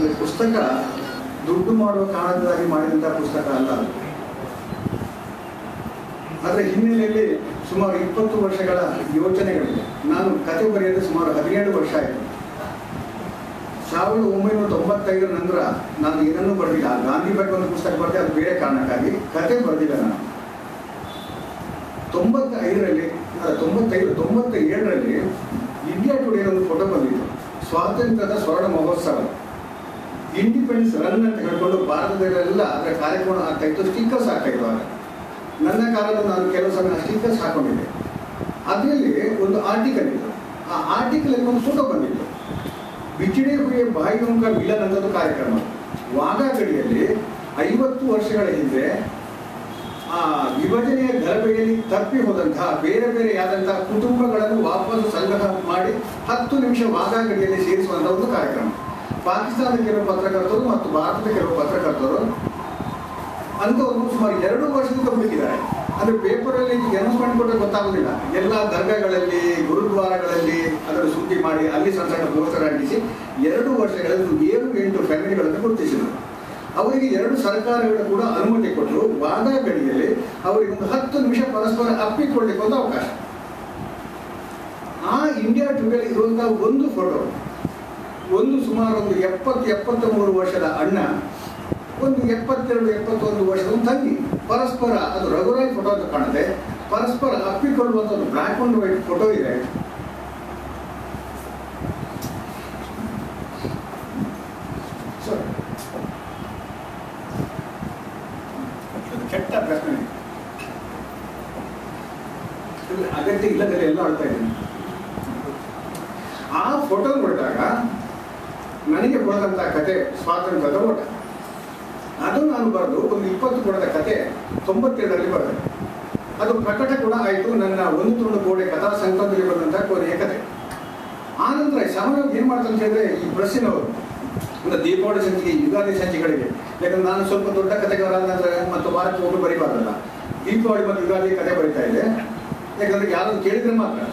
ಅಂದರೆ ಪುಸ್ತಕ ದುಡ್ಡು ಮಾಡುವ ಕಾರಣದಿಂದಾಗಿ ಮಾಡಿದಂಥ ಪುಸ್ತಕ ಅಲ್ಲ ಅದು ಅದರ ಹಿನ್ನೆಲೆಯಲ್ಲಿ ಸುಮಾರು ಇಪ್ಪತ್ತು ವರ್ಷಗಳ ಯೋಚನೆಗಳಿವೆ ನಾನು ಕತೆ ಬರೆಯೋದು ಸುಮಾರು ಹದಿನೇಳು ವರ್ಷ ಆಯಿತು ಸಾವಿರದ ಒಂಬೈನೂರ ತೊಂಬತ್ತೈದರ ನಂತರ ನಾನು ಏನನ್ನೂ ಬರೆದಿಲ್ಲ ಗಾಂಧಿ ಬಗ್ಗೆ ಒಂದು ಪುಸ್ತಕ ಬರೆದೆ ಅದು ಬೇರೆ ಕಾರಣಕ್ಕಾಗಿ ಕತೆ ಬರೆದಿಲ್ಲ ನಾನು ತೊಂಬತ್ತೈದರಲ್ಲಿ ಅಲ್ಲ ತೊಂಬತ್ತೈದು ತೊಂಬತ್ತ ಏಳರಲ್ಲಿ ಇಂಡಿಯಾ ಟುಡೇ ಒಂದು ಫೋಟೋ ಬಂದಿತ್ತು ಸ್ವಾತಂತ್ರ್ಯದ ಸ್ವರ್ಣ ಮಹೋತ್ಸವ ಇಂಡಿಪೆಂಡೆನ್ಸ್ ರನ್ ಅಂತ ಹೇಳ್ಕೊಂಡು ಭಾರತದಲ್ಲೆಲ್ಲ ಅದರ ಕಾರ್ಯಕ್ರಮ ಆಗ್ತಾ ಇತ್ತು ಸ್ಟಿಕ್ಕರ್ಸ್ ಆಗ್ತಾ ಇತ್ತು ಆಗ ನನ್ನ ಕಾಲದಲ್ಲಿ ನಾನು ಕೆಲವು ಸಮಯ ಸ್ಟಿಕ್ಕರ್ಸ್ ಹಾಕೊಂಡಿದ್ದೆ ಅದರಲ್ಲಿ ಒಂದು ಆರ್ಟಿಕಲ್ ಇತ್ತು ಆ ಆರ್ಟಿಕಲ್ ಅಲ್ಲಿ ಒಂದು ಫೋಟೋ ಬಂದಿತ್ತು ಬಿಚಿಡೆ ಹುಯಿಯ ಬಾಯಿಗೊಂಕ ವಿಲನ್ ಅನ್ನೋದು ಕಾರ್ಯಕ್ರಮ ವಾಘಾ ಗಡಿಯಲ್ಲಿ ಐವತ್ತು ವರ್ಷಗಳ ಹಿಂದೆ ಆ ವಿಭಜನೆಯ ಗಲಭೆಯಲ್ಲಿ ತಪ್ಪಿ ಹೋದಂತಹ ಬೇರೆ ಬೇರೆಯಾದಂತಹ ಕುಟುಂಬಗಳನ್ನು ವಾಪಸ್ ಸಂಗ್ರಹ ಮಾಡಿ ಹತ್ತು ನಿಮಿಷ ವಾಘಾ ಗಡಿಯಲ್ಲಿ ಸೇರಿಸುವಂತಹ ಒಂದು ಕಾರ್ಯಕ್ರಮ ಪಾಕಿಸ್ತಾನದ ಕೆಲವು ಪತ್ರಕರ್ತರು ಮತ್ತು ಭಾರತದ ಕೆಲವು ಪತ್ರಕರ್ತರು ಅಂಥವ್ರು ಸುಮಾರು ಎರಡು ವರ್ಷದಿಂದ ಹುಡುಕಿದ್ದಾರೆ ಅಂದ್ರೆ ಪೇಪರಲ್ಲಿ ಅನೌನ್ಸ್ಮೆಂಟ್ ಕೊಟ್ಟರೆ ಗೊತ್ತಾಗೋದಿಲ್ಲ ಎಲ್ಲ ದರ್ಗಾಗಳಲ್ಲಿ ಗುರುದ್ವಾರಗಳಲ್ಲಿ ಅದನ್ನು ಸುದ್ದಿ ಮಾಡಿ ಅಲ್ಲಿ ಸಣ್ಣ ಸಣ್ಣ ಪೋಸ್ಟರ್ ಅಂಟಿಸಿ ಎರಡು ವರ್ಷಗಳಲ್ಲಿ ಒಂದು ಏಳು ಎಂಟು ಫ್ಯಾಮಿಲಿಗಳನ್ನು ಗುರುತಿಸಿದರು ಅವರಿಗೆ ಎರಡು ಸರ್ಕಾರಗಳು ಕೂಡ ಅನುಮತಿ ಕೊಟ್ಟರು ವಾದ ಗಡಿಯಲ್ಲಿ ಅವರಿಗೆ ಒಂದು ಹತ್ತು ನಿಮಿಷ ಪರಸ್ಪರ ಅಪ್ಪಿಕೊಳ್ಳಿಕ್ಕೆ ಒಂದು ಅವಕಾಶ ಆ ಇಂಡಿಯಾ ಟುಡೇ ಇರುವಂತಹ ಒಂದು ಫೋಟೋ ಒಂದು ಸುಮಾರು ಒಂದು ಎಪ್ಪತ್ತು ಎಪ್ಪತ್ತ ಮೂರು ವರ್ಷದ ಅಣ್ಣ ಒಂದು ಎಪ್ಪತ್ತೆರಡು ಎಪ್ಪತ್ತೊಂದು ವರ್ಷದ ಒಂದು ತಂಗಿ ಪರಸ್ಪರ ಅದು ರಘುರಾಯ್ ಫೋಟೋ ಅಂತ ಕಾಣುತ್ತೆ ಪರಸ್ಪರ ಅಪ್ಪಿಕೊಳ್ಳುವಂಥ ಒಂದು ಬ್ಲ್ಯಾಕ್ ಅಂಡ್ ವೈಟ್ ಫೋಟೋ ಇದೆ Sorry. ಅದು ಕೆಟ್ಟ ಪ್ರಶ್ನೆ ಇದು ಅಗತ್ಯ ಇಲ್ಲದಲ್ಲಿ ಎಲ್ಲ ಆಡ್ತಾ ಇದ್ದೀನಿ ಆ ಫೋಟೋ ನೋಡಿದಾಗ ನನಗೆ ಕೊಡದಂತ ಕತೆ ಸ್ವಾತಂತ್ರ್ಯದ ಓಟ ಅದು ನಾನು ಬರೆದು ಒಂದು ಇಪ್ಪತ್ತು ಕೊಡದ ಕತೆ ತೊಂಬತ್ತೆರಡರಲ್ಲಿ ಬರೆದೆ ಅದು ಪ್ರಕಟ ಕೂಡ ಆಯಿತು ನನ್ನ ಒಂದು ತುಂಡು ಗೋಡೆ ಕಥಾ ಸಂಕಲನದಲ್ಲಿ ಬಂದಂತಹ ಕೊನೆಯ ಕತೆ ಆ ನಂತರ ಸಾಮಾನ್ಯವಾಗಿ ಏನು ಮಾಡ್ತಾರೆ ಅಂತ ಹೇಳಿದ್ರೆ ಈ ಪ್ರೆಸ್ಸಿನವರು ಒಂದು ದೀಪಾವಳಿ ಸಂಚಿಕೆ ಯುಗಾದಿ ಸಂಚಿಕೆಗಳಿಗೆ ಯಾಕಂದ್ರೆ ನಾನು ಸ್ವಲ್ಪ ದೊಡ್ಡ ಕಥೆಗಾರ ನಂತರ ಮತ್ತು ವಾರಕ್ಕೆ ಒಬ್ಬರು ಬರೀಬಾರ್ದಲ್ಲ ದೀಪಾವಳಿ ಮತ್ತು ಯುಗಾದಿ ಕತೆ ಬರೀತಾ ಇದೆ ಯಾಕಂದ್ರೆ ಯಾರು ಕೇಳಿದ್ರೆ ಮಾತ್ರ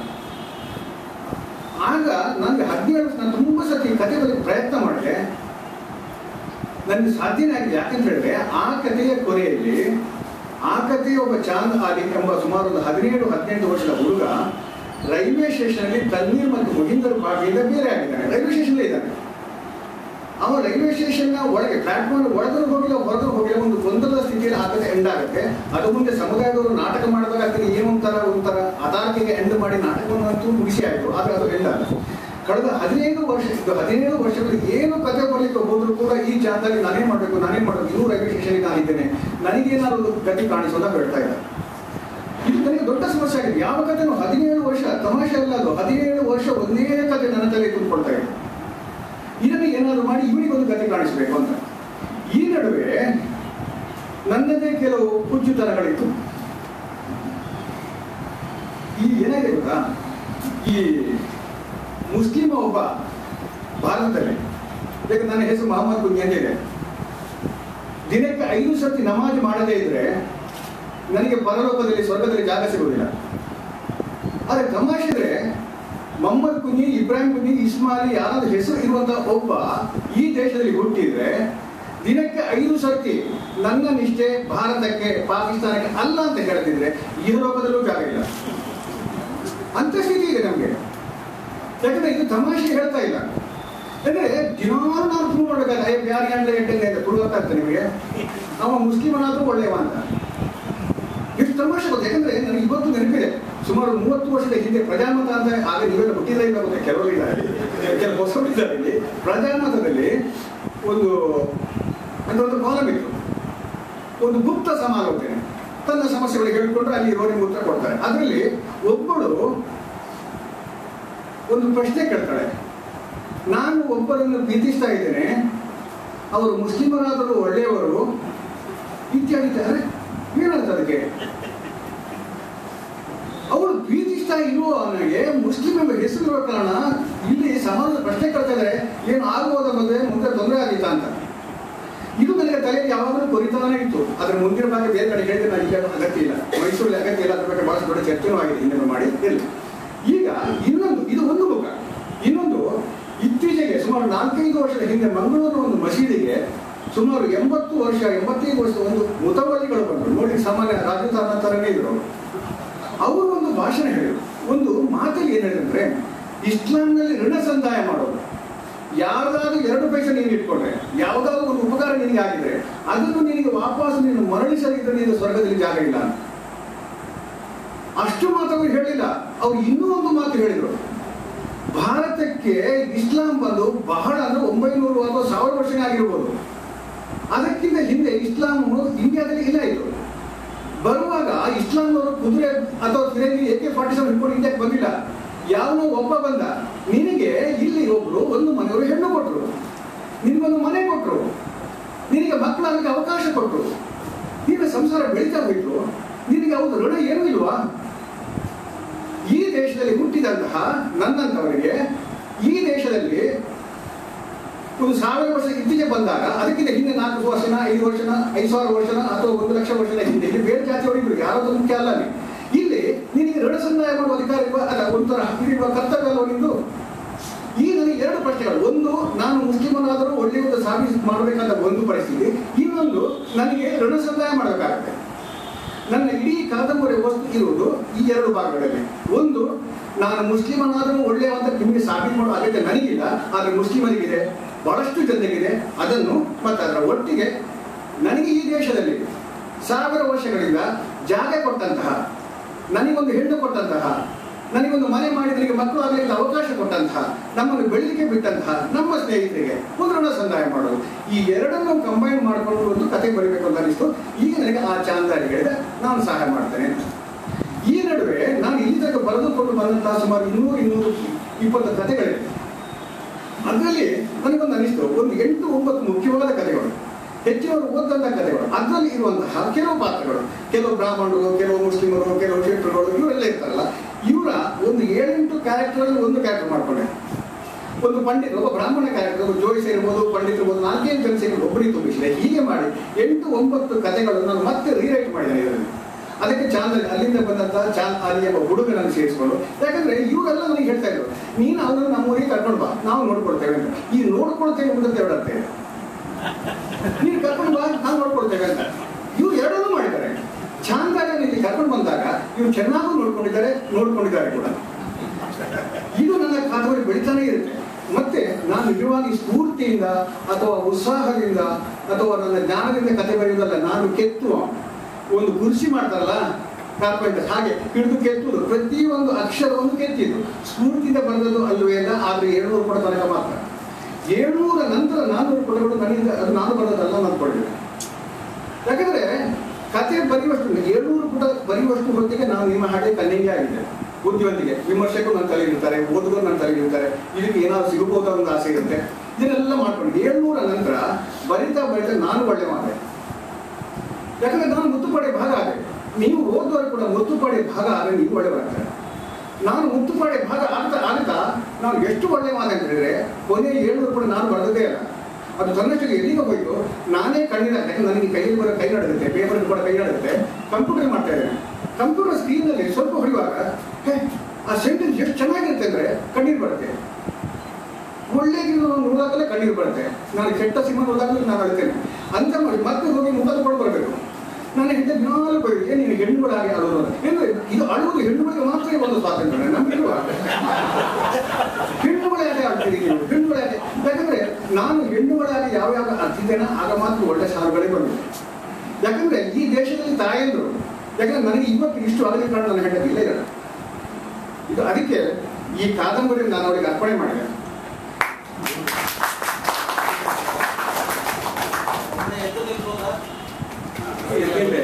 ಆಗ ನನಗೆ ಹದಿನೇಳು ನಾನು ತುಂಬ ಸತಿ ಕತೆ ಬರೆಯಕ್ಕೆ ಪ್ರಯತ್ನ ಮಾಡಿದೆ ನನಗೆ ಸಾಧ್ಯನೇ ಆಗಿದೆ ಯಾಕಂತ ಹೇಳಿದ್ರೆ ಆ ಕಥೆಯ ಕೊನೆಯಲ್ಲಿ ಆ ಕಥೆಯ ಒಬ್ಬ ಚಾಂದ್ ಆಲಿ ಎಂಬ ಸುಮಾರು ಒಂದು ಹದಿನೇಳು ಹದಿನೆಂಟು ವರ್ಷದ ಹುಡುಗ ರೈಲ್ವೆ ಸ್ಟೇಷನಲ್ಲಿ ತನ್ವೀರ್ ಮತ್ತು ಮುಹಿಂದರ್ ಬಾಗಿಯಿಂದ ಬೇರೆ ಆಗಿದ್ದಾನೆ ರೈಲ್ವೆ ಸ್ಟೇಷನ್ ಇದ್ದಾನೆ ಅವ ರೈಲ್ವೆ ಸ್ಟೇಷನ್ನ ಒಳಗೆ ಪ್ಲಾಟ್ಫಾರ್ಮ್ ಒಳಗೂ ಹೋಗಿಲ್ಲ ಹೊರಗೂ ಹೋಗಿಲ್ಲ ಒಂದು ಗೊಂದಲದ ಸ್ಥಿತಿಯಲ್ಲಿ ಆ ಕಥೆ ಎಂಡ್ ಆಗುತ್ತೆ ಅದು ಮುಂದೆ ಸಮುದಾಯದವರು ನಾಟಕ ಮಾಡಿದಾಗ ಅದಕ್ಕೆ ಏನು ಒಂಥರ ಒಂಥರ ಅದಾರ್ಕಿಗೆ ಎಂಡ್ ಮಾಡಿ ನಾಟಕವನ್ನಂತೂ ಮುಗಿಸಿ ಆಯಿತು ಆದರೆ ಅದು ಎಂಡ್ ಅಲ್ಲ ಕಳೆದ ಹದಿನೈದು ವರ್ಷ ಇದು ಹದಿನೇಳು ವರ್ಷಗಳು ಏನು ಕತೆ ಬರಲಿಕ್ಕೆ ಹೋದ್ರು ಕೂಡ ಈ ಜಾಗದಲ್ಲಿ ನಾನೇ ಮಾಡಬೇಕು ನಾನೇ ಮಾಡಬೇಕು ಇನ್ನೂ ರೈಲ್ವೆ ಸ್ಟೇಷನ್ಗೆ ನಾನಿದ್ದೇನೆ ನನಗೇನಾದ್ರು ಒಂದು ಗತಿ ಕಾಣಿಸೋದ ಹೇಳ್ತಾ ಇದ್ದಾರೆ ಇದು ನನಗೆ ದೊಡ್ಡ ಸಮಸ್ಯೆ ಆಗಿದೆ ಯಾವ ಕಥೆನೂ ಹದಿನೇಳು ವರ್ಷ ತಮಾಷೆ ಅಲ್ಲ ಅದು ಹದಿನೇಳು ವರ್ಷ ಒಂದೇ ಕತೆ ನನ್ನ ತಲೆ ಕೂತ್ಕೊಳ್ತಾ ಇದೆ ಇದನ್ನು ಏನಾದರೂ ಮಾಡಿ ಇವನಿಗೆ ಒಂದು ಕತೆ ಕಾಣಿಸಬೇಕು ಅಂತ ಈ ನಡುವೆ ನನ್ನದೇ ಕೆಲವು ಹುಚ್ಚುತನಗಳಿತ್ತು ಈ ಏನಾಗಿದೆ ಗೊತ್ತಾ ಈ ಮುಸ್ಲಿಮ ಒಬ್ಬ ಭಾರತದಲ್ಲಿ ಯಾಕಂದ್ರೆ ನನ್ನ ಹೆಸರು ಮೊಹಮ್ಮದ್ ಕುಂಜಿ ಅಂತ ಇದೆ ದಿನಕ್ಕೆ ಐದು ಸರ್ತಿ ನಮಾಜ್ ಮಾಡದೇ ಇದ್ರೆ ನನಗೆ ಪರಲೋಕದಲ್ಲಿ ಸ್ವರ್ಗದಲ್ಲಿ ಜಾಗ ಸಿಗುವುದಿಲ್ಲ ಆದರೆ ತಮಾಷೆ ಇದ್ರೆ ಮೊಹಮ್ಮದ್ ಕುഞ്ഞಿ ಇಬ್ರಾಹಿಂ ಕುഞ്ഞಿ ಇಸ್ಮಾಲಿ ಯಾರಾದ್ರೂ ಹೆಸರು ಇರುವಂತಹ ಒಬ್ಬ ಈ ದೇಶದಲ್ಲಿ ಹುಟ್ಟಿದ್ರೆ ದಿನಕ್ಕೆ ಐದು ಸರ್ತಿ ನನ್ನ ನಿಷ್ಠೆ ಭಾರತಕ್ಕೆ ಪಾಕಿಸ್ತಾನಕ್ಕೆ ಅಲ್ಲ ಅಂತ ಹೇಳ್ತಿದ್ರೆ ಈ ಲೋಕದಲ್ಲೂ ಜಾಗ ಇಲ್ಲ ಅಂತ ಸ್ಥಿತಿ ಇದೆ ನಮಗೆ ಯಾಕಂದ್ರೆ ಇದು ತಮಾಷೆ ಹೇಳ್ತಾ ಇಲ್ಲ ಅಂದ್ರೆ ದಿನಾಲು ನಾವು ಪ್ರೂವ್ ಮಾಡಬೇಕಾದ್ರೆ ಅಯ್ಯ ಯಾರು ಗಂಟೆ ಎಂಟನೇ ಅಂತ ಪ್ರೂವ್ ಆಗ್ತಾ ನಿಮಗೆ ಅವ ಮುಸ್ಲಿಮನಾದ್ರೂ ಒಳ್ಳೆಯವ ಅಂತ ಎಷ್ಟು ತಮಾಷೆ ಗೊತ್ತು ಯಾಕಂದ್ರೆ ನನಗೆ ಇವತ್ತು ನೆನಪಿದೆ ಸುಮಾರು ಮೂವತ್ತು ವರ್ಷದ ಹಿಂದೆ ಪ್ರಜಾಮತ ಅಂತ ಆಗ ನೀವೆಲ್ಲ ಹುಟ್ಟಿದ್ರೆ ಇಲ್ಲ ಗೊತ್ತೆ ಕೆಲವರು ಇದ್ದಾರೆ ಕೆಲವು ಹೊಸಬರಿದ್ದಾರೆ ಇಲ್ಲಿ ಪ್ರಜಾಮತದಲ್ಲಿ ಒಂದು ಅಂದ್ರೆ ಒಂದು ಕಾಲಮ್ ಇತ್ತು ಒಂದು ಗುಪ್ತ ಸಮಾಲೋಚನೆ ತನ್ನ ಸಮಸ್ಯೆಗಳಿಗೆ ಹೇಳ್ಕೊಂಡ್ರೆ ಅಲ್ಲಿ ಇರೋರಿಗೆ ಉತ್ತರ ಕೊಡ್ತಾರೆ ಅದರಲ್ಲಿ ಒಬ್ಬಳು ಒಂದು ಪ್ರಶ್ನೆ ಕೇಳ್ತಾಳೆ ನಾನು ಒಬ್ಬರನ್ನು ಪ್ರೀತಿಸ್ತಾ ಇದ್ದೇನೆ ಅವರು ಮುಸ್ಲಿಮರಾದರೂ ಒಳ್ಳೆಯವರು ಇತ್ಯಾದಿ ಇದ್ದಾರೆ ಏನಂತ ಅದಕ್ಕೆ ಅವಳು ಪ್ರೀತಿಸ್ತಾ ಇರುವ ನನಗೆ ಮುಸ್ಲಿಂ ಎಂಬ ಹೆಸರಿರುವ ಕಾರಣ ಇಲ್ಲಿ ಸಮಾಜದ ಪ್ರಶ್ನೆ ಕೇಳ್ತಾ ಇದ್ದಾರೆ ಏನು ಆಗುವುದ ಮದುವೆ ಮುಂದೆ ತೊಂದರೆ ಆಗಿತ್ತ ಅಂತ ಇದು ನನಗೆ ತಲೆಯಲ್ಲಿ ಯಾವಾಗಲೂ ಕೊರಿತಾನೆ ಇತ್ತು ಅದರ ಮುಂದಿನ ಭಾಗ ಬೇರೆ ಕಡೆ ಹೇಳಿದ್ರೆ ನಾನು ಈಗ ಅಗತ್ಯ ಇಲ್ಲ ಮೈಸೂರಲ್ಲಿ ಅಗತ್ಯ ಇಲ್ಲ ಅದ್ರ ಬಗ್ಗೆ ಬಹಳಷ್ಟು ದೊಡ್ಡ ಚರ್ಚೆನೂ ಆಗಿದೆ ಹಿಂದೆ ಮಾಡಿ ಇಲ್ಲ ಈಗ ಇನ್ನೊಂದು ಇದು ಒಂದು ಮುಖ ಇನ್ನೊಂದು ಇತ್ತೀಚೆಗೆ ಸುಮಾರು ಸುಮಾರು ನಾಲ್ಕೈದು ವರ್ಷದ ಹಿಂದೆ ಮಂಗಳೂರು ಒಂದು ಮಸೀದಿಗೆ ಸುಮಾರು ಎಂಬತ್ತು ವರ್ಷ ಎಂಬತ್ತೈದು ವರ್ಷದ ಒಂದು ಮುತವಲ್ಲಿಗಳು ಬಂದರು ನೋಡಿ ಸಾಮಾನ್ಯ ರಾಜಸ್ಥಾನ ಥರನೇ ಇದ್ರು ಅವರು. ಅವರು ಒಂದು ಭಾಷಣ ಹೇಳಿದರು ಒಂದು ಮಾತಲ್ಲಿ ಏನು ಹೇಳಿದ್ರೆ ಇಸ್ಲಾಂನಲ್ಲಿ ಋಣ ಸಂದಾಯ ಮಾಡೋದು ಯಾವ್ದಾದ್ರು ಎರಡು ಪೈಸೆ ನೀನು ಇಟ್ಕೊಂಡ್ರೆ ಯಾವ್ದಾದ್ರು ಒಂದು ಉಪಕಾರ ನಿನಗೆ ಆಗಿದ್ರೆ ಅದನ್ನು ನಿನಗೆ ವಾಪಸ್ ನೀನು ಮರಳಿಸದಿದ್ರೆ ನೀನು ಸ್ವರ್ಗದಲ್ಲಿ ಜಾಗ ಇಲ್ಲ ಅಂತ. ಅಷ್ಟು ಮಾತು ಅವರು ಹೇಳಿಲ್ಲ ಅವ್ರು ಇನ್ನೂ ಒಂದು ಮಾತು ಹೇಳಿದರು ಭಾರತಕ್ಕೆ ಇಸ್ಲಾಂ ಬಂದು ಬಹಳ ಅಂದ್ರೆ ಒಂಬೈನೂರು ಅಥವಾ ಸಾವಿರ ವರ್ಷನೇ ಆಗಿರ್ಬೋದು ಅದಕ್ಕಿಂತ ಹಿಂದೆ ಇಸ್ಲಾಂ ಇಂಡಿಯಾದಲ್ಲಿ ಇಲ್ಲ ಇದು ಬರುವಾಗ ಇಸ್ಲಾಂನವರು ಕುದುರೆ ಅಥವಾ ಫಿರಂಗಿ ಎ ಕೆ ಫಾರ್ಟಿ ಸೆವೆನ್ ಹಿಡ್ಕೊಂಡು ಇಂಡಿಯಾಕ್ಕೆ ಬಂದಿಲ್ಲ ಯಾವನೋ ಒಬ್ಬ ಬಂದ ನಿನಗೆ ಇಲ್ಲಿ ಒಬ್ರು ಒಂದು ಮನೆಯವರು ಹೆಣ್ಣು ಕೊಟ್ಟರು ನಿನಗೊಂದು ಮನೆ ಕೊಟ್ಟರು ನಿನಗೆ ಮಕ್ಕಳಾಗಲಿಕ್ಕೆ ಅವಕಾಶ ಕೊಟ್ಟರು ನಿನ್ನ ಸಂಸಾರ ಬೆಳೀತಾ ಹೋಯ್ತು ನಿನಗೆ ಅವ್ರ ಋಣ ಏನೂ ಇಲ್ವಾ ಈ ದೇಶದಲ್ಲಿ ಹುಟ್ಟಿದಂತಹ ನನ್ನಂತವರಿಗೆ ಈ ದೇಶದಲ್ಲಿ ಒಂದು ಸಾವಿರ ವರ್ಷ ಇತ್ತೀಚೆಗೆ ಬಂದಾಗ ಅದಕ್ಕಿಂತ ಹಿಂದೆ ನಾಲ್ಕು ವರ್ಷನ ಐದು ವರ್ಷನ ಐದು ಸಾವಿರ ವರ್ಷನ ಅಥವಾ ಒಂದು ಲಕ್ಷ ವರ್ಷದ ಹಿಂದೆ ಇಲ್ಲಿ ಬೇರೆ ಜಾತಿಯವರು ಇದ್ರು ಯಾರದು ಮುಖ್ಯ ಅಲ್ಲ ಅಲ್ಲಿ. ಇಲ್ಲಿ ನಿನಗೆ ಋಣ ಸಂದಾಯ ಮಾಡುವ ಅಧಿಕಾರ ಇಲ್ವಾ ಅಲ್ಲ ಒಂಥರ ಹಕ್ಕಿರುವ ಕರ್ತವ್ಯ ಅಲ್ವಾ ನಿಂದು ಈ ನನಗೆ ಎರಡು ಪ್ರಶ್ನೆಗಳು ಒಂದು ನಾನು ಮುಸ್ಲಿಮನಾದರೂ ಒಳ್ಳೆಯದು ಸಾಬೀತು ಮಾಡಬೇಕಂತ ಒಂದು ಪರಿಸ್ಥಿತಿ ಇನ್ನೊಂದು ನನಗೆ ಋಣ ಸಂದಾಯ ಮಾಡಬೇಕಾಗುತ್ತೆ ನನ್ನ ಇಡೀ ಕಾದಂಬರಿ ವಸ್ತು ಇರುವುದು ಈ ಎರಡು ಭಾಗಗಳಲ್ಲಿ ಒಂದು ನಾನು ಮುಸ್ಲಿಮನಾದರೂ ಒಳ್ಳೆಯ ಅಂತ ನಿಮಗೆ ಸಾಬೀತು ಮಾಡೋ ಅಗತ್ಯ ನನಗಿಲ್ಲ ಆದರೆ ಮುಸ್ಲಿಮರಿಗಿದೆ ಬಹಳಷ್ಟು ಜನರಿಗಿದೆ ಅದನ್ನು ಮತ್ತು ಅದರ ಒಟ್ಟಿಗೆ ನನಗೆ ಈ ದೇಶದಲ್ಲಿ ಸಾವಿರ ವರ್ಷಗಳಿಂದ ಜಾಗ ಕೊಟ್ಟಂತಹ ನನಗೊಂದು ಹೆಣ್ಣು ಕೊಟ್ಟಂತಹ ನನಗೊಂದು ಮನೆ ಮಾಡಿ ನನಗೆ ಮಕ್ಕಳು ಆಗಲಿಕ್ಕೆ ಅವಕಾಶ ಕೊಟ್ಟಂತಹ ನಮ್ಮನ್ನು ಬೆಳಲಿಕ್ಕೆ ಬಿಟ್ಟಂತಹ ನಮ್ಮ ಸ್ನೇಹಿತರಿಗೆ ಒಂದು ಋಣ ಸಂದಾಯ ಮಾಡೋದು ಈ ಎರಡನ್ನು ಕಂಬೈನ್ ಮಾಡಿಕೊಂಡು ಒಂದು ಕತೆ ಬರೀಬೇಕು ಅಂತ ಅನಿಸ್ತು ಈಗ ನನಗೆ ಆ ಚಾಂದಾರಿ ಹೇಳಿದ ನಾನು ಸಹಾಯ ಮಾಡ್ತೇನೆ ಅಂತ. ಈ ನಡುವೆ ನಾನು ಇಲ್ಲಿ ತನಕ ಬರೆದುಕೊಂಡು ಬಂದಂತಹ ಸುಮಾರು ಇನ್ನೂರು ಇನ್ನೂರು ಇಪ್ಪತ್ತು ಕಥೆಗಳಿವೆ ಅದರಲ್ಲಿ ನನಗೊಂದು ಅನಿಸ್ತು ಒಂದು ಎಂಟು ಒಂಬತ್ತು ಮುಖ್ಯವಾದ ಕಥೆಗಳು ಹೆಚ್ಚಿನವರು ಓದಂತ ಕಥೆಗಳು ಅದರಲ್ಲಿ ಇರುವಂತಹ ಕೆಲವು ಪಾತ್ರಗಳು ಕೆಲವು ಬ್ರಾಹ್ಮಣರು ಕೆಲವು ಮುಸ್ಲಿಮರು ಕೆಲವು ಶೆಟ್ರುಗಳು ಇವರೆಲ್ಲ ಇರ್ತಾರಲ್ಲ ಇವರ ಒಂದು ಏಳೆಂಟು ಕ್ಯಾರೆಕ್ಟರ್ ಅಲ್ಲಿ ಒಂದು ಕ್ಯಾರೆಕ್ಟರ್ ಮಾಡ್ಕೊಂಡೆ ಒಂದು ಪಂಡಿತ ಒಬ್ಬ ಬ್ರಾಹ್ಮಣ ಕ್ಯಾರೆಕ್ಟರ್ ಜೋಯಿಸ್ ಇರ್ಬೋದು ಪಂಡಿತ ಇರ್ಬೋದು ನಾಲ್ಕೈದು ಜನ ಸೇರಿ ಒಬ್ಬರಿಗೆ ತುಂಬಿಸಿದೆ ಹೀಗೆ ಮಾಡಿ ಎಂಟು ಒಂಬತ್ತು ಕಥೆಗಳನ್ನು ನಾನು ಮತ್ತೆ ರೀರೈಟ್ ಮಾಡಿದ್ದೇನೆ ಇದರಲ್ಲಿ ಅದಕ್ಕೆ ಚಾಂದ ಅಲ್ಲಿಂದ ಬಂದಂತಹ ಚಾಂದ್ ಆಲಿ ಎಂಬ ಹುಡುಗನನ್ನು ಸೇರಿಸ್ಕೊಂಡು ಯಾಕಂದ್ರೆ ಇವರೆಲ್ಲ ನನಗೆ ಹೇಳ್ತಾ ಇದ್ರು ನೀನು ಅವರನ್ನು ನಮ್ಮೂರಿಗೆ ಕರ್ಕೊಂಡು ಬಾ ನಾವು ನೋಡ್ಕೊಳ್ತೇವೆ ಅಂತ ಈ ನೋಡ್ಕೊಳ್ತೇವೆ ಎಂಬುದಕ್ಕೆ ಎರಡು ಅರ್ಥ ಇದೆ ನೀನು ಕರ್ಕೊಂಡು ಬಾ ನಾವು ನೋಡ್ಕೊಳ್ತೇವೆ ಅಂತ ಇವ್ರು ಎರಡನ್ನೂ ಮಾಡಿದ್ದಾರೆ ಚಾಂದಾರಿಯನ್ನು ಇಲ್ಲಿ ಕರ್ಕೊಂಡು ಬಂದಾಗ ಇವ್ರು ಚೆನ್ನಾಗೂ ನೋಡ್ಕೊಂಡಿದ್ದಾರೆ ನೋಡ್ಕೊಂಡಿದ್ದಾರೆ ಕೂಡ ಇದು ನನ್ನ ಕಾದಂಬರಿ ಬೆಳಿತಾನೆ ಇರುತ್ತೆ ಮತ್ತೆ ನಾನು ನಿಜವಾಗಿ ಸ್ಫೂರ್ತಿಯಿಂದ ಅಥವಾ ಉತ್ಸಾಹದಿಂದ ಅಥವಾ ನನ್ನ ಜ್ಞಾನದಿಂದ ಕತೆ ಬರೆಯುವುದಲ್ಲ ನಾನು ಕೆತ್ತುವ ಒಂದು ಕುರ್ಚಿ ಮಾಡ್ತಾರಲ್ಲ ಕಾರ್ಪೆಂಟರ್ ಹಾಗೆ ಹಿಡಿದು ಕೆತ್ತುವುದು ಪ್ರತಿಯೊಂದು ಅಕ್ಷರವನ್ನು ಕೆತ್ತಿದ್ದು ಸ್ಫೂರ್ತಿಯಿಂದ ಬರೆದದ್ದು ಅಲ್ವೇ ಇಲ್ಲ ಆದರೆ ಏಳ್ನೂರು ಪುಟ ತನಕ ಮಾತ್ರ ಏಳ್ನೂರ ನಂತರ ನಾನ್ನೂರು ಪುಟಗಳು ನನಗೆ ಅದು ನಾನು ಬರೆದಲ್ಲ ಅಂದ್ಕೊಂಡಿದ್ದೆ ಯಾಕಂದ್ರೆ ಕತೆ ಬರೆಯುವಷ್ಟು ಏಳ್ನೂರು ಪುಟ ಬರೆಯುವಷ್ಟು ಹೊತ್ತಿಗೆ ನಾನು ನಿಮ್ಮ ಹಾಗೆ ಕಣ್ಣಿಗೆ ಆಗಿದೆ ಬುದ್ಧಿವಂತಿಗೆ ವಿಮರ್ಶಕರು ನನ್ನ ತಲೆಗಿರ್ತಾರೆ ಓದುಗರು ನನ್ನ ತಲೆಗಿರ್ತಾರೆ ಇದಕ್ಕೆ ಏನಾದ್ರು ಸಿಗಬಹುದು ಒಂದು ಆಸೆ ಇರುತ್ತೆ ಇದನ್ನೆಲ್ಲ ಮಾಡ್ಕೊಂಡು ಏಳ್ನೂರ ನಂತರ ಬರಿತಾ ಬರಿತಾ ನಾನು ಒಳ್ಳೆ ಮಾತೆ ಯಾಕಂದ್ರೆ ನಾನು ಮುತ್ತುಪಡೆ ಭಾಗ ಆದೆ ನೀವು ಓದುವವರು ಕೂಡ ಮುತ್ತುಪಡೆ ಭಾಗ ಆದರೆ ನೀವು ಒಳ್ಳೆ ಬರ್ತಾರೆ ನಾನು ಮುತ್ತುಪಡೆ ಭಾಗ ಆಗ್ತಾ ಆಗ್ತಾ ನಾನು ಎಷ್ಟು ಒಳ್ಳೆ ಮಾತು ಅಂತ ಹೇಳಿದ್ರೆ ಕೊನೆ ಏಳ್ನೂರು ಕೂಡ ನಾನು ಬರೆದದೇ ಇಲ್ಲ ಅದು ತನ್ನಷ್ಟಿಗೆ ಎಲ್ಲಿಗೆ ಹೋಯ್ತು ನಾನೇ ಕಣ್ಣಿನ ಯಾಕಂದ್ರೆ ನನಗೆ ಕೈಯಲ್ಲಿ ಬರೋ ಕೈ ನಡುತ್ತೆ ಪೇಪರ್ ಕೂಡ ಕೈ ನಡುತ್ತೆ ಕಂಪ್ಯೂಟರ್ ಮಾಡ್ತಾ ಇದ್ದೇನೆ ಕಂಪ್ಯೂಟರ್ ಸ್ಕ್ರೀನಲ್ಲಿ ಸ್ವಲ್ಪ ಹೊಡೆಯುವಾಗ ಹೇ ಆ ಸೆಂಟೆನ್ಸ್ ಎಷ್ಟು ಚೆನ್ನಾಗಿರುತ್ತೆ ಅಂದ್ರೆ ಕಣ್ಣೀರು ಬರುತ್ತೆ ಒಳ್ಳೆಗಿರೋ ನೋಡಾಗಲೇ ಕಣ್ಣೀರು ಬರುತ್ತೆ ನಾನು ಕೆಟ್ಟ ಸಿನಿಮಾ ನೋಡಿದಾಗಲೂ ನಾನು ಅಳ್ತೇನೆ ಅಂತ ಮಾಡಿ ಮತ್ತೆ ಹೋಗಿ ಮುಖದ ಕೊಡು ಬರಬೇಕು ನಾನು ಹಿಂದೆ ದಿನಾಲು ಬೈದೆ ನೀನು ಹೆಣ್ಣುಗಳಾಗಿ ಅಳೋದು ಅಂತ. ಅಂದ್ರೆ ಇದು ಅಳುವುದು ಹೆಣ್ಣುಗಳಿಗೆ ಮಾತ್ರ ಒಂದು ಸ್ವಾತಂತ್ರ್ಯ ನಮಗಿರುವ ಹೆಣ್ಣುಗಳಾಗಿ ಆಡ್ತೀರಿ ನೀವು ಹೆಣ್ಣುಗಳಾಗಿ ಯಾಕಂದ್ರೆ ನಾನು ಹೆಣ್ಣುಗಳಾಗಿ ಯಾವ ಯಾವ ಅರ್ತಿದ್ದೇನ ಆಗ ಮಾತ್ರ ಒಳ್ಳೆ ಸಾಲುಗಳೇ ಬಂದಿದೆ ಯಾಕಂದ್ರೆ ಈ ದೇಶದಲ್ಲಿ ತಾಯಂದ್ರು ಯಾಕಂದ್ರೆ ನನಗೆ ಇವತ್ತು ಇಷ್ಟು ಆಗಲಿ ಕಾರಣ ನನ್ನ ಹೆಂಡತಿ ಇಲ್ಲ ಇರಲ್ಲ ಇದು ಅದಕ್ಕೆ ಈ ಕಾದಂಬರಿ ನಾನು ಅವರಿಗೆ ಅರ್ಪಣೆ ಮಾಡಿದೆ ಯಾಕೆಂದ್ರೆ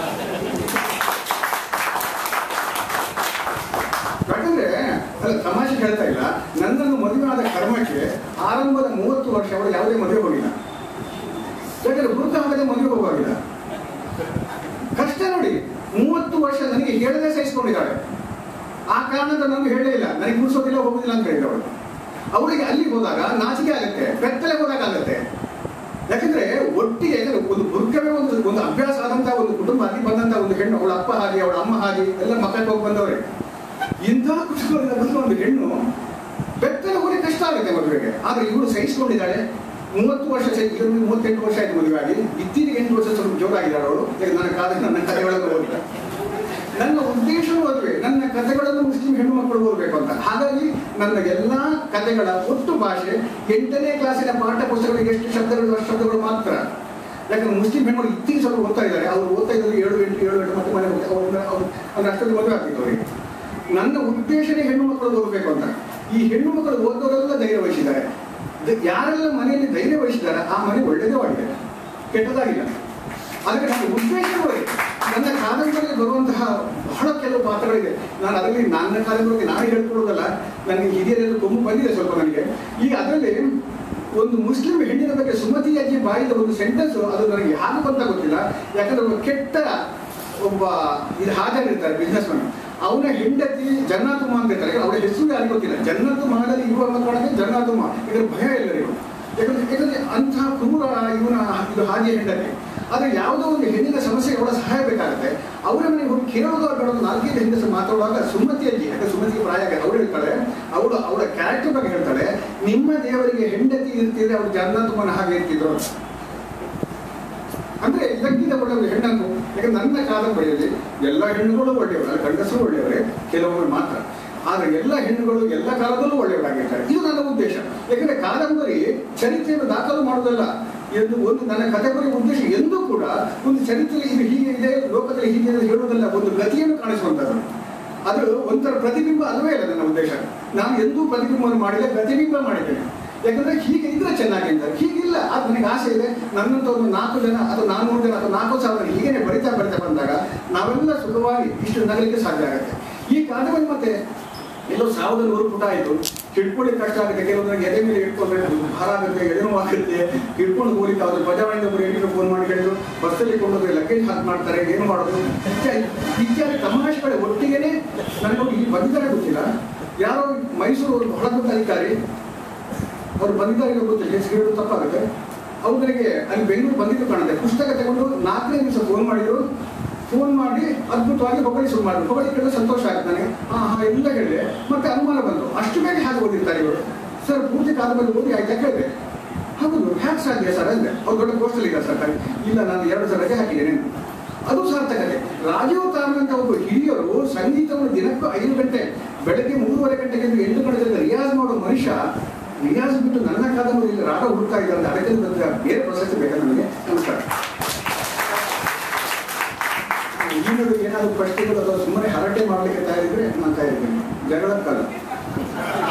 ಯಾಕಂದ್ರೆ ಅಲ್ಲ ತಮಾಷೆ ಹೇಳ್ತಾ ಇಲ್ಲ ನನ್ನನ್ನು ಮದುವೆ ಆದ ಕರ್ಮಕ್ಕೆ ಆರಂಭದ ಮೂವತ್ತು ವರ್ಷ ಅವರು ಯಾವುದೇ ಮದುವೆ ಹೋಗಿಲ್ಲ ಯಾಕಂದ್ರೆ ಬುರುಕ ಆಗದೆ ಮದುವೆ ಹೋಗೋಗಿಲ್ಲ ಕಷ್ಟ ನೋಡಿ ಮೂವತ್ತು ವರ್ಷ ನನಗೆ ಹೇಳದೆ ಸಹಿಸ್ಕೊಂಡಿದ್ದಾಳೆ ಆ ಕಾರಣದ ನನಗೆ ಹೇಳಲೇ ಇಲ್ಲ ನನಗೆ ಮುಗಿಸೋದಿಲ್ಲ ಹೋಗುದಿಲ್ಲ ಅಂತ ಹೇಳಿದವಳು ಅವಳಿಗೆ ಅಲ್ಲಿ ಹೋದಾಗ ನಾಚಿಕೆ ಆಗುತ್ತೆ ಬೆತ್ತಲೆ ಹೋದಾಗ ಆಗುತ್ತೆ ಯಾಕಂದ್ರೆ ಒಟ್ಟಿಗೆ ಯಾಕಂದ್ರೆ ಒಂದು ಬುರ್ಕವೇ ಒಂದು ಒಂದು ಅಭ್ಯಾಸ ಆದಂತಹ ಒಂದು ಕುಟುಂಬ ಅಲ್ಲಿ ಬಂದಂತಹ ಒಂದು ಹೆಣ್ಣು ಅವಳ ಅಪ್ಪ ಹಾಗೆ ಅವಳ ಅಮ್ಮ ಹಾಗೆ ಎಲ್ಲ ಮಕ್ಕಳಿಗೆ ಹೋಗಿ ಬಂದವರೇ ಇಂಥ ಕುಟುಂಬದಿಂದ ಬಂದ ಒಂದು ಹೆಣ್ಣು ಬೆತ್ತಲೆ ಹೋಗಿ ಕಷ್ಟ ಆಗುತ್ತೆ ಮದುವೆಗೆ ಆದ್ರೆ ಇವಳು ಸಹಿಸ್ಕೊಂಡಿದ್ದಾಳೆ ಮೂವತ್ತು ವರ್ಷ ಸಹಿ ಇವಳು ಮೂವತ್ತೆಂಟು ವರ್ಷ ಆಯ್ತು ಮದುವೆ ಆಗಿ ಇತ್ತೀಚೆಗೆ ಎಂಟು ವರ್ಷ ಸ್ವಲ್ಪ ಜೋರಾಗಿದ್ದಾಳೆ ಅವಳು ಈಗ ನನ್ನ ಕಾದ ನನ್ನ ಕಥೆಗಳನ್ನು ಓದಿಲ್ಲ ನನ್ನ ಉದ್ದೇಶವೂ ಅದುವೇ ನನ್ನ ಕಥೆಗಳನ್ನು ಮುಸ್ಲಿಂ ಹೆಣ್ಣು ಮಕ್ಕಳು ಓದಬೇಕು ಅಂತ ಹಾಗಾಗಿ ನನ್ನ ಎಲ್ಲಾ ಕಥೆಗಳ ಒಟ್ಟು ಭಾಷೆ ಎಂಟನೇ ಕ್ಲಾಸಿನ ಪಾಠ ಪುಸ್ತಕಗಳಿಗೆ ಎಷ್ಟು ಶಬ್ದಗಳು ಅಷ್ಟು ಶಬ್ದಗಳು ಮಾತ್ರ ಯಾಕಂದ್ರೆ ಮುಸ್ಲಿಂ ಹೆಣ್ಮಕ್ಳು ಇತ್ತೀಚೆಗೆ ಸ್ವಲ್ಪ ಓದ್ತಾ ಇದ್ದಾರೆ ಅವ್ರು ಓದ್ತಾ ಇದ್ದಾರೆ ಏಳು ಎಂಟು ಏಳು ಎಂಟು ಮತ್ತೆ ಮನೆ ಹೋಗ್ತಾರೆ ಅವ್ರನ್ನ ಅವ್ರು ಅಂದ್ರೆ ಅಷ್ಟೊಂದು ಮದುವೆ ಆಗ್ತಿತ್ತು ಅವರಿಗೆ ನನ್ನ ಉದ್ದೇಶನೇ ಹೆಣ್ಣು ಮಕ್ಕಳು ಓದಬೇಕು ಅಂತ ಈ ಹೆಣ್ಣು ಮಕ್ಕಳು ಓದೋರೆಲ್ಲ ಧೈರ್ಯ ವಹಿಸಿದ್ದಾರೆ ದ- ಯಾರೆಲ್ಲ ಮನೆಯಲ್ಲಿ ಧೈರ್ಯ ವಹಿಸಿದ್ದಾರೆ ಆ ಮನೆ ಒಳ್ಳೆಯದೇ ಆಗಿದೆ ಕೆಟ್ಟದಾಗಿಲ್ಲ ಅದಕ್ಕೆ ನನ್ನ ಉದ್ದೇಶವೇ ನನ್ನ ಕಾದಂಬರಿಯಲ್ಲಿ ಬರುವಂತಹ ಬಹಳ ಕೆಲವು ಪಾತ್ರಗಳಿದೆ ನಾನು ಅದರಲ್ಲಿ ನನ್ನ ಕಾದಂಬರಿಗೆ ನಾನು ಹೇಳ್ಕೊಳ್ಳೋದಲ್ಲ ನನಗೆ ಹಿರಿಯರೆಲ್ಲ ಕೊಂಬು ಬಂದಿದೆ ಸ್ವಲ್ಪ ನನಗೆ ಈಗ ಅದರಲ್ಲಿ ಒಂದು ಮುಸ್ಲಿಂ ಹೆಣ್ಣಿನ ಬಗ್ಗೆ ಸುಮತಿ ಅಜ್ಜಿ ಬಾಯಿದ ಒಂದು ಸೆಂಟೆನ್ಸ್ ಅದು ನನಗೆ ಯಾರು ಬಂತ ಗೊತ್ತಿಲ್ಲ ಯಾಕಂದ್ರೆ ಒಬ್ಬ ಕೆಟ್ಟ ಒಬ್ಬ ಇದು ಹಾಜರಿರ್ತಾರೆ ಬಿಸ್ನೆಸ್ ಮ್ಯಾನ್ ಅವನ ಹೆಂಡತಿ ಜನ್ನಾತುಮ ಅಂತ ಇರ್ತಾರೆ ಅವಳ ಹೆಸರು ಯಾರಿಗೂ ಗೊತ್ತಿಲ್ಲ ಜನ್ನತುಮದಲ್ಲಿ ಇರುವ ಮಕ್ಕಳಿಗೆ ಜನ್ನಾತುಮ ಇದರ ಭಯ ಎಲ್ಲರಿಗೂ ಯಾಕಂದ್ರೆ ಯಾಕಂದ್ರೆ ಅಂತಹ ಕ್ರೂರ ಇವನ ಇದು ಹಾಗೆ ಹೆಂಡತಿ ಆದ್ರೆ ಯಾವುದೋ ಒಂದು ಹೆಣ್ಣಿನ ಸಮಸ್ಯೆಗೆ ಅವಳ ಸಹಾಯ ಬೇಕಾಗುತ್ತೆ ಅವರ ಮನೆಗೆ ಹೋಗಿ ಕೇಳೋದು ಬೇಡೋದು ನಾಲ್ಕೈದು ಹೆಂಗಸ ಮಾತಾಡುವಾಗ ಸುಮತಿಯಲ್ಲಿ ಯಾಕಂದ್ರೆ ಸುಮತಿಗೆ ಪ್ರಾಯ ಆಗಿದೆ ಅವಳು ಹೇಳ್ತಾಳೆ ಅವಳು ಅವಳ ಕ್ಯಾರೆಕ್ಟರ್ ಬಗ್ಗೆ ಹೇಳ್ತಾಳೆ ನಿಮ್ಮ ದೇವರಿಗೆ ಹೆಂಡತಿ ಇರ್ತಿದ್ರೆ ಅವ್ರು ಜನ್ನತುಮನ ಹಾಗೆ ಇರ್ತಿದ್ರು ಅಂದ್ರೆ ಇದಕ್ಕಿಂತ ಒಳ್ಳೆಯವರು ಹೆಣ್ಣನ್ನು ಯಾಕಂದ್ರೆ ನನ್ನ ಕಾದಂಬರಿಯಲ್ಲಿ ಎಲ್ಲ ಹೆಣ್ಣುಗಳು ಒಳ್ಳೆಯವರು ಅಲ್ಲ ಗಂಡಸರು ಒಳ್ಳೆಯವರೇ ಕೆಲವೊಮ್ಮೆ ಮಾತ್ರ ಆದ್ರೆ ಎಲ್ಲ ಹೆಣ್ಣುಗಳು ಎಲ್ಲ ಕಾಲದಲ್ಲೂ ಒಳ್ಳೆಯವರಾಗಿರ್ತಾರೆ ಇದು ನನ್ನ ಉದ್ದೇಶ ಯಾಕಂದ್ರೆ ಕಾದಂಬರಿ ಚರಿತ್ರೆಯನ್ನು ದಾಖಲು ಮಾಡುವುದಲ್ಲ ಎಂದು ಒಂದು ನನ್ನ ಕಥೆ ಬರೆಯುವ ಉದ್ದೇಶ ಎಂದೂ ಕೂಡ ಒಂದು ಚರಿತ್ರೆ ಇದು ಹೀಗೆ ಇದೆ ಲೋಕದಲ್ಲಿ ಹೀಗೆ ಇದೆ ಹೇಳುವುದಲ್ಲ ಒಂದು ಗತಿಯನ್ನು ಕಾಣಿಸುವಂಥದ್ದು ಅದು ಒಂಥರ ಪ್ರತಿಬಿಂಬ ಅಲ್ಲವೇ ಇಲ್ಲ ನನ್ನ ಉದ್ದೇಶ ನಾನು ಎಂದೂ ಪ್ರತಿಬಿಂಬವನ್ನು ಮಾಡಿಲ್ಲ ಪ್ರತಿಬಿಂಬ ಮಾಡಿದ್ದೇನೆ ಯಾಕಂದ್ರೆ ಹೀಗೆ ಇದ್ರೆ ಚೆನ್ನಾಗಿ ಅಂತ ಹೀಗಿಲ್ಲ ಅದು ನನಗೆ ಆಸೆ ಇದೆ ನನ್ನಂತ ಒಂದು ನಾಲ್ಕು ಜನ ಅಥವಾ ನಾನ್ನೂರು ಜನ ಅಥವಾ ನಾಲ್ಕು ಸಾವಿರ ಹೀಗೇನೆ ಬರಿತಾ ಬರಿತಾ ಬಂದಾಗ ನಾವೆಲ್ಲ ಸುಖವಾಗಿ ಇಷ್ಟು ನಗಲಿಕ್ಕೆ ಸಾಧ್ಯ ಆಗುತ್ತೆ ಈ ಕಾದಂಬರಿ ಮತ್ತೆ ಎಲ್ಲೋ ಸಾವಿರದ ನೂರು ಪುಟ ಆಯಿತು ಹಿಡ್ಕೊಳ್ಳಿ ಕಷ್ಟ ಆಗುತ್ತೆ ಕೆಲವೊಂದು ಎದೆ ಮೇಲೆ ಇಟ್ಕೊಂಡ್ರೆ ಭಾರ ಆಗುತ್ತೆ ಎದೆ ನೋವು ಆಗುತ್ತೆ ಹಿಡ್ಕೊಂಡು ಹೋಗ್ಲಿಕ್ಕೆ ಅವ್ರು ಬಜಾವಾಣಿಯಿಂದ ಒಬ್ಬರು ಹೆಣ್ಣಿಗೆ ಫೋನ್ ಮಾಡಿ ಹೇಳಿದ್ರು ಬಸ್ಸಲ್ಲಿ ಕೊಂಡೋದ್ರೆ ಲಗೇಜ್ ಹಾಕಿ ಮಾಡ್ತಾರೆ ಏನು ಮಾಡೋದು ಇತ್ಯಾದಿ ಇತ್ಯಾದಿ ತಮಾಷೆಗಳ ಒಟ್ಟಿಗೆನೆ ನನಗೆ ಇಲ್ಲಿ ಬಂದಿದ್ದಾರೆ ಗೊತ್ತಿಲ್ಲ ಯಾರೋ ಮೈಸೂರು ಒಂದು ಬಹಳ ದೊಡ್ಡ ಅಧಿಕಾರಿ ಅವ್ರು ಬಂದಿದ್ದಾರೆ ಇಲ್ಲ ಗೊತ್ತಿಲ್ಲ ಹೆಸರು ಹೇಳೋದು ತಪ್ಪಾಗುತ್ತೆ ಅವ್ರು ನನಗೆ ಅಲ್ಲಿ ಬೆಂಗಳೂರು ಬಂದಿದ್ದು ಕಾಣುತ್ತೆ ಪುಸ್ತಕ ತಗೊಂಡು ನಾಲ್ಕನೇ ದಿವಸ ಫೋನ್ ಮಾಡಿದ್ರು ಫೋನ್ ಮಾಡಿ ಅದ್ಭುತವಾಗಿ ಹೊಗಳಿ ಶುರು ಮಾಡಿದ್ರು ಹೊಗಳಿ ಕೇಳಿದ್ರೆ ಸಂತೋಷ ಆಗುತ್ತೆ ನನಗೆ ಹಾ ಹಾ ಎಲ್ಲ ಹೇಳಿದೆ ಮತ್ತೆ ಅನುಮಾನ ಬಂತು ಅಷ್ಟು ಬೇಗ ಹೇಗೆ ಓದಿರ್ತಾರೆ ಇವರು ಸರ್ ಪೂರ್ತಿ ಕಾದಂಬರಿ ಓದಿ ಆಯ್ತಾ ಕೇಳಿದೆ ಹೌದು ಹ್ಯಾಕ್ ಸಾಧ್ಯ ಸರ್ ಅಂದೆ ಅವ್ರು ದೊಡ್ಡ ಪೋಸ್ಟಲ್ಲಿ ಇಲ್ಲ ಸರ್ ಇಲ್ಲ ನಾನು ಎರಡು ಸಲ ರಜೆ ಹಾಕಿದ್ದೇನೆ ಅದು ಸಾರ್ಥಕತೆ ರಾಜೀವ್ ತಾರಂತ ಒಬ್ಬ ಹಿರಿಯರು ಸಂಗೀತವನ್ನು ದಿನಕ್ಕೂ ಐದು ಗಂಟೆ ಬೆಳಗ್ಗೆ ಮೂರುವರೆ ಗಂಟೆಗೆ ಎದ್ದು ಎಂಟು ಗಂಟೆ ತನಕ ರಿಯಾಜ್ ಮಾಡೋ ಮನುಷ್ಯ ರಿಯಾಜ್ ಬಿಟ್ಟು ನನ್ನ ಕಾದಂಬರಿಯಲ್ಲಿ ರಾಗ ಹುಡುಕ್ತಾ ಇದ್ದಾರೆ ಅದಕ್ಕೆ ಬಂದ್ರೆ ಬೇರೆ ಪ್ರಶಸ್ತಿ ಬೇಕಾ ನನಗೆ ನಮಸ್ಕಾರ ಈ ನಡುವೆ ಏನಾದರೂ ಪ್ರಶ್ನೆಗಳು ಅಥವಾ ಸುಮ್ಮನೆ ಹರಟೆ ಮಾಡಲಿಕ್ಕೆ ತಯಾರಿದ್ರೆ ನಾನು ತಯಾರಿದ್ದೇನೆ ಜಗಳಕ್ಕಲ್ಲ